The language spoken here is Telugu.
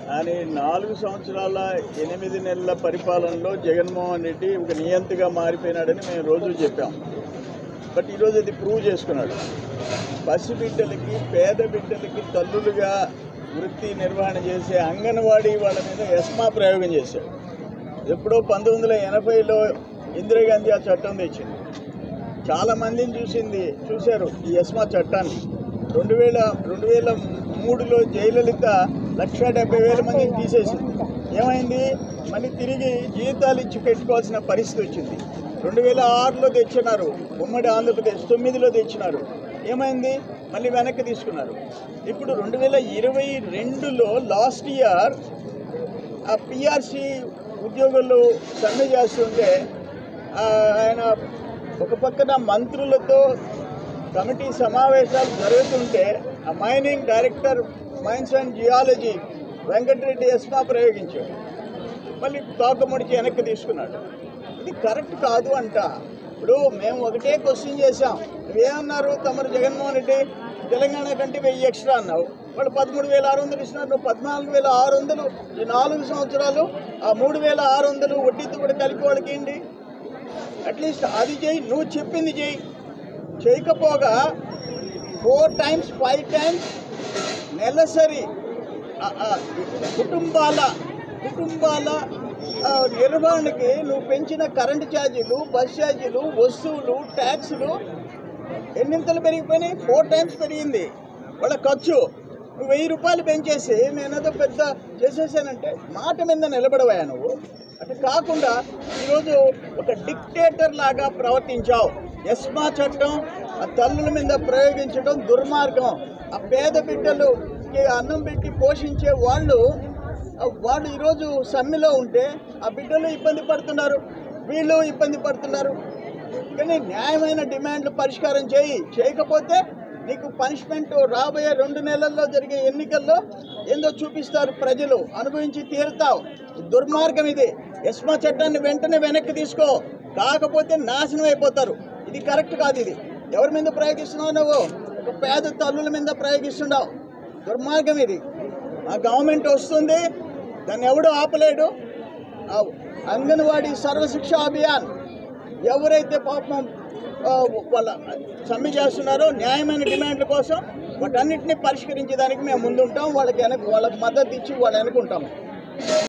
అని నాలుగు సంవత్సరాల ఎనిమిది నెలల పరిపాలనలో జగన్మోహన్ రెడ్డి ఒక నియంతగా మారిపోయినాడని మేము రోజు చెప్పాం బట్ ఈరోజు అది ప్రూవ్ చేసుకున్నాడు పసి బిడ్డలకి పేద బిడ్డలకి తల్లులుగా వృత్తి నిర్వహణ చేసే అంగన్వాడీ వాళ్ళ మీద ఎస్మా ప్రయోగం చేశాడు ఎప్పుడో పంతొమ్మిది వందల ఎనభైలో ఇందిరాగాంధీ ఆ చట్టం తెచ్చింది చాలా మందిని చూసింది చూశారు ఈ ఎస్మా చట్టాన్ని రెండు వేల రెండు వేల మూడులో జయలలిత లక్ష డెబ్బై వేల మందిని తీసేసింది ఏమైంది మళ్ళీ తిరిగి జీతాలు ఇచ్చి పెట్టుకోవాల్సిన పరిస్థితి వచ్చింది రెండు వేల ఆరులో తెచ్చినారు ఉమ్మడి ఆంధ్రప్రదేశ్ తొమ్మిదిలో తెచ్చినారు ఏమైంది మళ్ళీ వెనక్కి తీసుకున్నారు ఇప్పుడు రెండు వేల ఇరవై రెండులో లాస్ట్ ఇయర్ ఆ పిఆర్సి ఉద్యోగులు సమ్మె చేస్తుంటే ఆ, ఆయన ఒక పక్కన మంత్రులతో కమిటీ సమావేశాలు జరుగుతుంటే ఆ mining director mines and geology Venkatareddy ESMA ప్రయోగించాడు మళ్ళీ తోకముడికి వెనక్కి తీసుకున్నాడు ఇది కరెక్ట్ కాదు అంట ఇప్పుడు మేము ఒకటే క్వశ్చన్ చేశాం నువ్వేమన్నారు తమరు జగన్మోహన్ రెడ్డి తెలంగాణ కంటే వెయ్యి ఎక్స్ట్రా అన్నావు వాళ్ళు పదమూడు వేల ఆరు వందలు ఇస్తున్నారు నువ్వు పద్నాలుగు వేల ఆరు వందలు ఈ నాలుగు సంవత్సరాలు ఆ మూడు వేల ఆరు వందలు వడ్డీతో కూడా కలిపి వాళ్ళకి ఏంటి అట్లీస్ట్ అది చేయి నువ్వు చెప్పింది చేయి చేయకపోగా ఫోర్ టైమ్స్ ఫైవ్ టైమ్స్ నెలసరి ఆ, ఆ, కుటుంబాల కుటుంబాల ఆ, నిర్వహణకి నువ్వు పెంచిన కరెంటు ఛార్జీలు బస్ ఛార్జీలు వస్తువులు ట్యాక్సులు ఎన్నింతలు పెరిగిపోయినాయి ఫోర్ టైమ్స్ పెరిగింది వాళ్ళ ఖర్చు నువ్వు వెయ్యి రూపాయలు పెంచేసి నేనేదో పెద్ద చేసేసానంటే మాట మీద నిలబడవా నువ్వు అటు కాకుండా ఈరోజు ఒక డిక్టేటర్ లాగా ప్రవర్తించావు ఎస్మా చట్టం ఆ తల్లుల మీద ప్రయోగించడం దుర్మార్గం ఆ పేద బిడ్డలుకి అన్నం పెట్టి పోషించే వాళ్ళు ఆ వాళ్ళు ఈరోజు సమ్మెలో ఉంటే ఆ బిడ్డలు ఇబ్బంది పడుతున్నారు వీళ్ళు ఇబ్బంది పడుతున్నారు కానీ న్యాయమైన డిమాండ్లు పరిష్కారం చేయి చేయకపోతే నీకు పనిష్మెంట్ రాబోయే రెండు నెలల్లో జరిగే ఎన్నికల్లో ఏందో చూపిస్తారు ప్రజలు అనుభవించి తీరుతావు దుర్మార్గం ఇది ఎస్మా చట్టాన్ని వెంటనే వెనక్కి తీసుకో కాకపోతే నాశనం అయిపోతారు ఇది కరెక్ట్ కాదు ఇది ఎవరి మీద ప్రయోగిస్తున్నావు నువ్వు ఒక పేద తల్లుల మీద ప్రయోగిస్తున్నావు దుర్మార్గం ఇది ఆ గవర్నమెంట్ వస్తుంది దాన్ని ఎవడు ఆపలేడు ఆ అంగన్వాడీ సర్వశిక్ష అభియాన్ ఎవరైతే పాపం ఆ, వాళ్ళ సమ్మె చేస్తున్నారో న్యాయమైన డిమాండ్ల కోసం వాటన్నిటిని పరిష్కరించేదానికి మేము ముందుంటాం వాళ్ళకి వెనక వాళ్ళకి మద్దతు ఇచ్చి వాళ్ళు వెనుకుంటాం